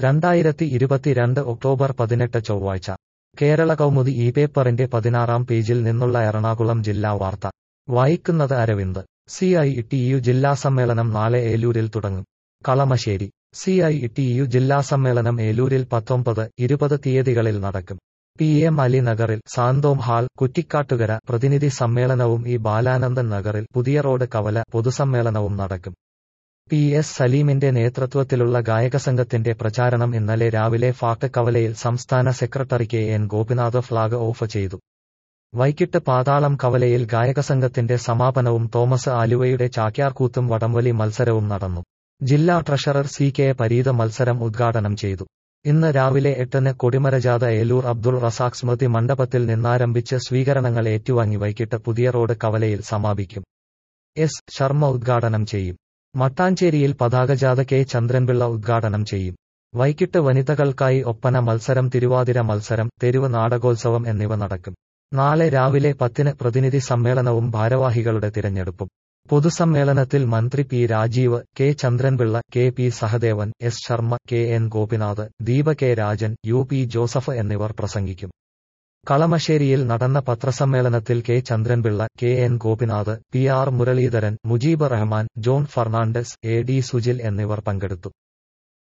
രണ്ടായിരത്തി ഇരുപത്തിരണ്ട് ഒക്ടോബർ പതിനെട്ട് ചൊവ്വാഴ്ച കേരള കൗമുദി ഈ പേപ്പറിന്റെ പതിനാറാം പേജിൽ നിന്നുള്ള എറണാകുളം ജില്ലാ വാർത്ത വായിക്കുന്നത് Aravind C I T U ജില്ലാ സമ്മേളനം നാളെ ഏലൂരിൽ തുടങ്ങും Kalamassery C I T U ജില്ലാ സമ്മേളനം ഏലൂരിൽ പത്തൊമ്പത് ഇരുപത് തീയതികളിൽ നടക്കും പി എം അലി നഗറിൽ സാന്തോം ഹാൾ കുറ്റിക്കാട്ടുകര പ്രതിനിധി സമ്മേളനവും ഇ ബാലാനന്ദൻ നഗറിൽ പുതിയ റോഡ് കവല പൊതുസമ്മേളനവും നടക്കും പി എസ് സലീമിന്റെ നേതൃത്വത്തിലുള്ള ഗായകസംഘത്തിന്റെ പ്രചാരണം ഇന്നലെ രാവിലെ ഫാക്ട് കവലയിൽ സംസ്ഥാന secretary K N Gopinath flag off ചെയ്തു വൈകിട്ട് പാതാളം കവലയിൽ ഗായകസംഘത്തിന്റെ സമാപനവും തോമസ് ആലുവയുടെ ചാക്യാർകൂത്തും വടംവലി മത്സരവും നടന്നു ജില്ലാ ട്രഷറർ സി കെ പരീത് മത്സരം ഉദ്ഘാടനം ചെയ്തു ഇന്ന് രാവിലെ എട്ടിന് കൊടിമരജാത ഏലൂർ അബ്ദുൾ റസാഖ് സ്മൃതി മണ്ഡപത്തിൽ നിന്നാരംഭിച്ച് സ്വീകരണങ്ങൾ ഏറ്റുവാങ്ങി വൈകിട്ട് പുതിയ റോഡ് കവലയിൽ സമാപിക്കും എസ് ശർമ്മ ഉദ്ഘാടനം ചെയ്യും മട്ടാഞ്ചേരിയിൽ പതാകജാഥ കെ ചന്ദ്രൻപിള്ള ഉദ്ഘാടനം ചെയ്യും വൈകിട്ട് വനിതകൾക്കായി ഒപ്പന മത്സരം തിരുവാതിര മത്സരം തെരുവ് നാടകോത്സവം എന്നിവ നടക്കും നാളെ രാവിലെ പത്തിന് പ്രതിനിധി സമ്മേളനവും ഭാരവാഹികളുടെ തിരഞ്ഞെടുപ്പും പൊതുസമ്മേളനത്തിൽ മന്ത്രി P Rajeev K Chandran Pillai K P Sahadevan S Sharma K N Gopinath Deepa K Rajan U P Joseph എന്നിവർ പ്രസംഗിക്കും കളമശ്ശേരിയിൽ നടന്ന പത്രസമ്മേളനത്തിൽ K Chandran Pillai K N Gopinath P R Muraleedharan Mujeeb Rahman John Fernandes A D Sujil എന്നിവർ പങ്കെടുത്തു